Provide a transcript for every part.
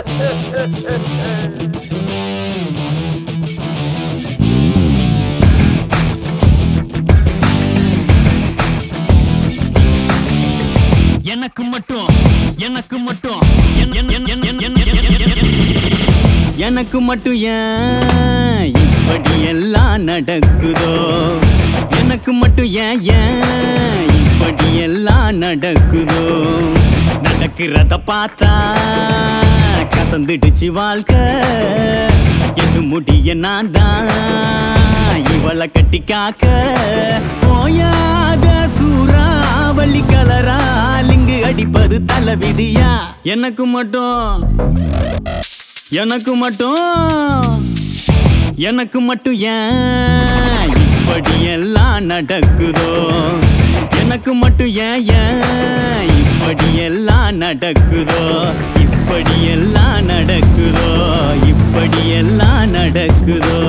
எனக்கு மட்டும் எனக்கு மட்டும் என்- என்- என்- என்- என்- என்- என்- என்- என்- என்- எனக்கு மட்டும் ஏன் இப்படி எல்லாம் நடக்குதோ எனக்கு மட்டும் ஏன் ஏன் இப்படி எல்லாம் நடக்குதோ நடக்கிறத பார்த்தா கசந்துடுச்சு வாழ்க்கை எது முடிய நான் தான் இவளை கட்டி காக்க ஓயாத சூறாவளி கலரால் இங்கு அடிப்பது தலை விதியா எனக்கு மட்டும் எனக்கு மட்டும் எனக்கு மட்டும் ஏன் இப்படி எல்லாம் நடக்குதோ எனக்கு மட்டும் ஏன் ஏன் இப்படி எல்லாம் நடக்குதோ இப்படி எல்லாம் நடக்குதோ இப்படி எல்லாம் நடக்குதோ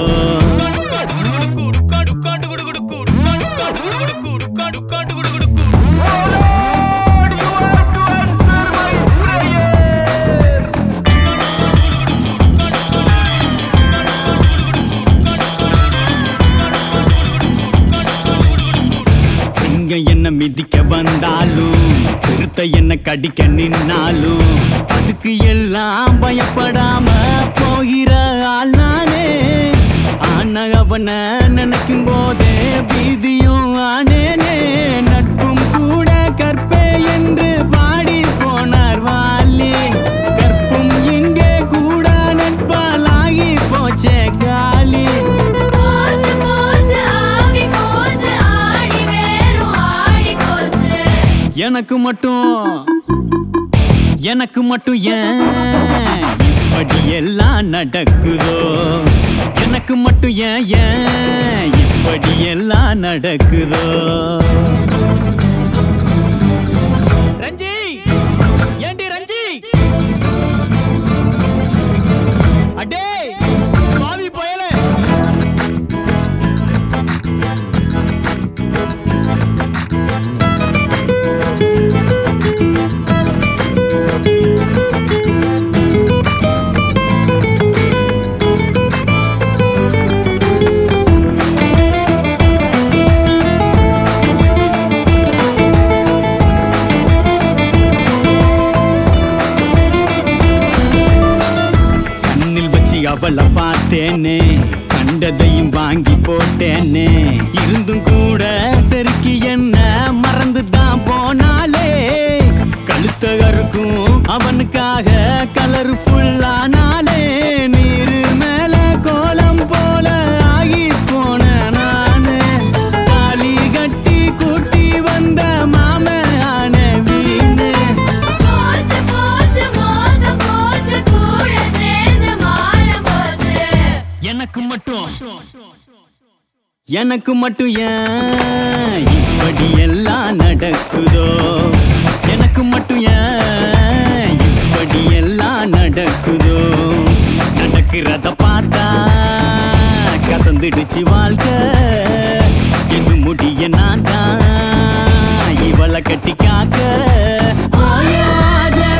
சிங்கம் என்ன மிதிக்க வந்தாலும் சிறுத்தை என்ன கடிக்க நின்னாலும் அதுக்கு எல்லாம் பயப்படாம போகிற ஆள் நானே ஆன அவனை நினைக்கும் போதே பீதியும் ஆனேனே நட்பும் கூட கற்பே என்று பாடி போனார் வாலி கற்பும் இங்கே கூட நட்பாலாகி போச்சே காலி போச்சு போச்சு ஆவி போச்சு ஆடி வேறும் ஆடி போச்சு எனக்கு மட்டும் எனக்கு மட்டும் ஏன் இப்படி எல்லாம் நடக்குதோ எனக்கு மட்டும் ஏன் ஏன் இப்படி எல்லாம் நடக்குதோ ரஞ்சி ஏண்டி ரஞ்சி அடே பாவி பயலே கண்ணில் வச்சு அவளை பார்த்தேனே கண்டதையும் வாங்கி போட்டேனே இருந்தும் கூட செருக்கி என்ன மறந்து தான் போனாலே கழுத்த கருக்கும் அவனுக்காக கலர் ஃபுல்லானாலே நீரு மேல கோலம் போல ஆகி போன நானு தாலி கட்டி கூட்டி வந்த மாம ஆன வீணு போச்சு போச்சு மோசம் போச்சு கூட சேர்ந்து மானம் போச்சு எனக்கு மட்டும் எனக்கு மட்டும் ஏன் இப்படி எல்லாம் நடக்குதோ எனக்கு மட்டும் ஏன் இப்படி எல்லாம் நடக்குதோ நடக்கிறத பார்த்தா கசந்துடுச்சு வாழ்க்கை எது முடிய நான் தான் இவளை கட்டி காக்க ஓயாத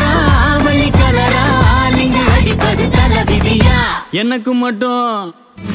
சூறாவளி கலரா நீங்க அடிப்பது தலை விதியா எனக்கு மட்டும்